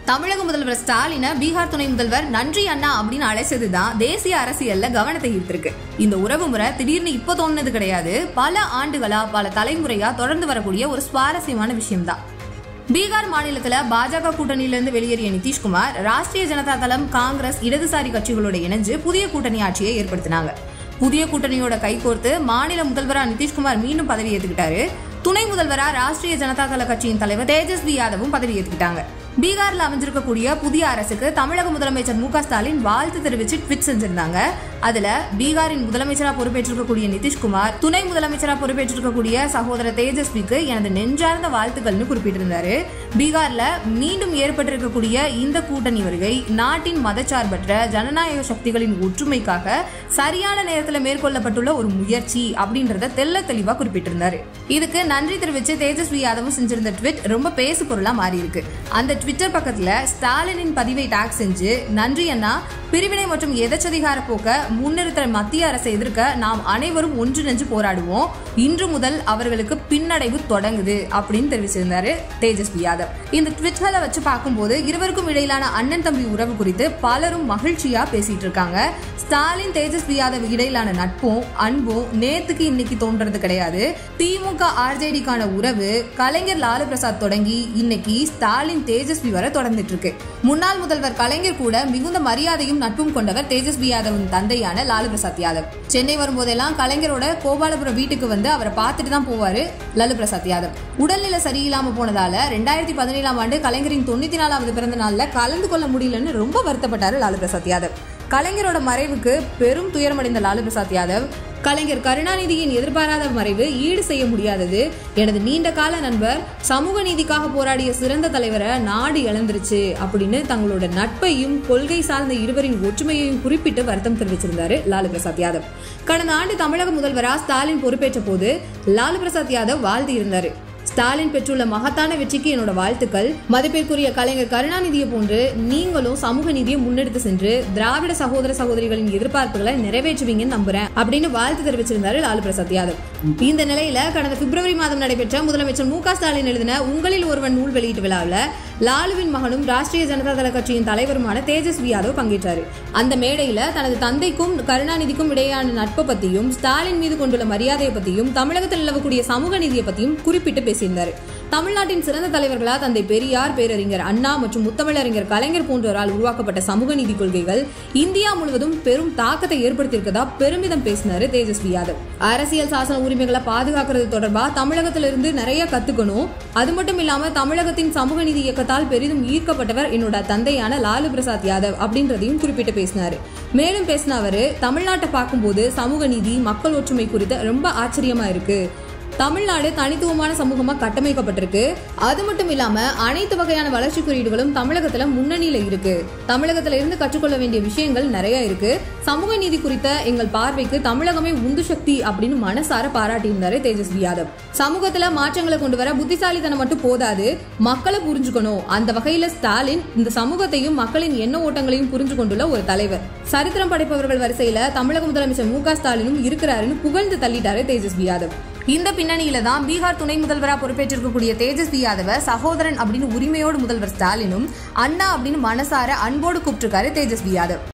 தமிழக முதல்வர் ஸ்டாலினை பீகார் துணை முதல்வர் நன்றி அண்ணா அப்படின்னு அழைச்சதுதான் தேசிய அரசியல்ல கவனத்தை ஈர்த்திருக்கு இந்த உறவு முறை திடீர்னு இப்ப தோணுனது கிடையாது பல ஆண்டுகளா பல தலைமுறையா தொடர்ந்து வரக்கூடிய ஒரு சுவாரஸ்யமான விஷயம்தான் பீகார் மாநிலத்துல பாஜக கூட்டணியிலிருந்து வெளியேறிய நிதிஷ்குமார் ராஷ்டிரிய ஜனதா தளம் காங்கிரஸ் இடதுசாரி கட்சிகளோட இணைஞ்சு புதிய கூட்டணி ஆட்சியை ஏற்படுத்தினாங்க புதிய கூட்டணியோட கைகோர்த்து மாநில முதல்வரா நிதிஷ்குமார் மீண்டும் பதவி ஏத்துக்கிட்டாரு துணை முதல்வரா ராஷ்டிரிய ஜனதா தள கட்சியின் தலைவர் தேஜஸ்வி யாதவும் பதவி ஏத்துக்கிட்டாங்க பீகார்ல அமைஞ்சிருக்கக்கூடிய புதிய அரசுக்கு தமிழக முதலமைச்சர் மு க ஸ்டாலின் வாழ்த்து தெரிவிச்சு ட்விட் செஞ்சிருந்தாங்க அதுல பீகாரின் முதலமைச்சரா பொறுப்பேற்றிருக்கக்கூடிய நிதிஷ்குமார் துணை முதலமைச்சரா பொறுப்பேற்றிருக்கக்கூடிய சகோதரர் தேஜஸ்விக்கு எனது நெஞ்சார்ந்த வாழ்த்துக்கள்னு குறிப்பிட்டிருந்தாரு பீகார்ல மீண்டும் ஏற்பட்டிருக்கக்கூடிய இந்த கூட்டணி வருகை நாட்டின் மதச்சார்பற்ற ஜனநாயக சக்திகளின் ஒற்றுமைக்காக சரியான நேரத்துல மேற்கொள்ளப்பட்டுள்ள ஒரு முயற்சி அப்படின்றத தெல்ல தெளிவா குறிப்பிட்டிருந்தாரு இதுக்கு நன்றி தெரிவிச்சு தேஜஸ்வி யாதவும் செஞ்சிருந்த ட்விட் ரொம்ப பேசு பொருளா மாறி இருக்கு அந்த ட்விட்டர் பக்கத்துல ஸ்டாலினின் பதிவை டாக் செஞ்சு நன்றி அண்ணா பிரிவினை மற்றும் எதச்சதிகார போக்க முன்னிறுத்துற மத்திய அரசை எதிர்க்க நாம் அனைவரும் ஒன்றிணைஞ்சு போராடுவோம் இன்று முதல் அவர்களுக்கு பின்னடைவு தொடங்குது அப்படின்னு தெரிவிச்சிருந்தாரு தேஜஸ்வி யாதவ் இந்த ட்விட்டர்ல வச்சு பார்க்கும்போது இருவருக்கும் இடையிலான அண்ணன் தம்பி உறவு குறித்து பலரும் மகிழ்ச்சியா பேசிட்டு இருக்காங்க ஸ்டாலின் தேஜஸ்வி யாதவ் இடையிலான நட்பும் அன்பும் நேத்துக்கு இன்னைக்கு தோன்றது கிடையாது திமுக ஆர்ஜேடிக்கான உறவு கலைஞர் லாலு பிரசாத் தொடங்கி இன்னைக்கு ஸ்டாலின் தேஜஸ்வி வரை தொடர்ந்துட்டு இருக்கு முன்னாள் முதல்வர் கலைஞர் கூட மிகுந்த மரியாதையும் நட்பும் கொண்டவர் தேஜஸ்வி யாதவின் தந்தையான லாலு பிரசாத் யாதவ் சென்னை வரும்போதெல்லாம் கலைஞரோட கோபாலபுரம் வீட்டுக்கு வந்து அவரை பார்த்துட்டு தான் போவாரு லாலு பிரசாத் யாதவ் உடல்நிலை சரியில்லாம போனதால ரெண்டாயிரத்தி பதினேழாம் ஆண்டு கலைஞரின் தொண்ணூத்தி நாலாவது பிறந்த நாள்ல கலந்து கொள்ள முடியலன்னு ரொம்ப வருத்தப்பட்டாரு லாலு பிரசாத் யாதவ் கலைஞரோட மறைவுக்கு பெரும் துயரமடைந்த லாலு பிரசாத் யாதவ் கலைஞர் கருணாநிதியின் எதிர்பாராத மறைவு ஈடு செய்ய முடியாதது எனது நீண்ட கால நண்பர் சமூக நீதிக்காக போராடிய சிறந்த தலைவரை நாடு இழந்துருச்சு அப்படின்னு தங்களோட நட்பையும் கொள்கை சார்ந்த இருவரின் ஒற்றுமையையும் குறிப்பிட்டு வருத்தம் தெரிவிச்சிருந்தாரு லாலு பிரசாத் யாதவ் கடந்த ஆண்டு தமிழக முதல்வரா ஸ்டாலின் பொறுப்பேற்ற போது லாலு பிரசாத் யாதவ் வாழ்ந்து இருந்தாரு ஸ்டாலின் பெற்றுள்ள மகத்தான வெற்றிக்கு என்னோட வாழ்த்துக்கள் மதிப்பிற்குரிய கலைஞர் கருணாநிதியை போன்று நீங்களும் சமூக நீதியை முன்னெடுத்து சென்று திராவிட சகோதர சகோதரிகளின் எதிர்பார்ப்புகளை நிறைவேற்றுவீங்கன்னு நம்புறேன் அப்படின்னு வாழ்த்து தெரிவிச்சிருந்தாரு லாலு பிரசாத் யாதவ் இந்த நிலையில கடந்த பிப்ரவரி மாதம் நடைபெற்ற முதலமைச்சர் மு க ஸ்டாலின் எழுதின உங்களில் ஒருவன் நூல் வெளியீட்டு விழாவில் லாலுவின் மகனும் ராஷ்டிரிய ஜனதா தள கட்சியின் தலைவருமான தேஜஸ்வி யாதவ் பங்கேற்றாரு அந்த மேடையில தனது தந்தைக்கும் கருணாநிதிக்கும் இடையான நட்பை பத்தியும் ஸ்டாலின் மீது கொண்டுள்ள மரியாதையை பத்தியும் தமிழகத்தில் நிலவக்கூடிய சமூக நீதியை பத்தியும் குறிப்பிட்டு பேசியிருந்தாரு தமிழ்நாட்டின் சிறந்த தலைவர்களா தந்தை பெரியார் பேரறிஞர் அண்ணா மற்றும் முத்தமிழறிஞர் கலைஞர் போன்றோரால் உருவாக்கப்பட்ட சமூக நீதி கொள்கைகள் இந்தியா முழுவதும் பெரும் தாக்கத்தை ஏற்படுத்தியிருக்கதா பெருமிதம் பேசினாரு தேஜஸ்வி யாதவ் அரசியல் சாசன உரிமைகளை பாதுகாக்கிறது தொடர்பா தமிழகத்திலிருந்து நிறைய கத்துக்கணும் அது மட்டும் இல்லாம தமிழகத்தின் சமூக நீதி இயக்கத்தால் பெரிதும் ஈர்க்கப்பட்டவர் என்னோட தந்தையான லாலு பிரசாத் யாதவ் அப்படின்றதையும் குறிப்பிட்டு பேசினாரு மேலும் பேசின அவரு தமிழ்நாட்டை பார்க்கும்போது சமூக நீதி மக்கள் ஒற்றுமை குறித்து ரொம்ப ஆச்சரியமா இருக்கு தமிழ்நாடு தனித்துவமான சமூகமா கட்டமைக்கப்பட்டிருக்கு அது மட்டும் இல்லாம அனைத்து வகையான வளர்ச்சி குறியீடுகளும் தமிழகத்துல முன்னணியில இருக்கு தமிழகத்துல இருந்து கற்றுக்கொள்ள வேண்டிய விஷயங்கள் நிறைய இருக்கு சமூக நீதி குறித்த எங்கள் பார்வைக்கு தமிழகமே உந்து சக்தி அப்படின்னு மனசார பாராட்டியிருந்தாரு தேஜஸ்வி யாதவ் சமூகத்துல மாற்றங்களை கொண்டு வர புத்திசாலித்தனம் மட்டும் போதாது மக்களை புரிஞ்சுக்கணும் அந்த வகையில ஸ்டாலின் இந்த சமூகத்தையும் மக்களின் எண்ண ஓட்டங்களையும் புரிஞ்சு கொண்டுள்ள ஒரு தலைவர் சரித்திரம் படைப்பவர்கள் வரிசையில தமிழக முதலமைச்சர் மு க ஸ்டாலினும் இருக்கிறாருன்னு புகழ்ந்து தள்ளிட்டாரு தேஜஸ்வி யாதவ் இந்த பின்னணியில தான் பீகார் துணை முதல்வரா பொறுப்பேற்றிருக்கக்கூடிய தேஜஸ்வி யாதவ சகோதரன் அப்படின்னு உரிமையோடு முதல்வர் ஸ்டாலினும் அண்ணா அப்படின்னு மனசார அன்போடு கூப்பிட்டிருக்காரு தேஜஸ்வி யாதவ்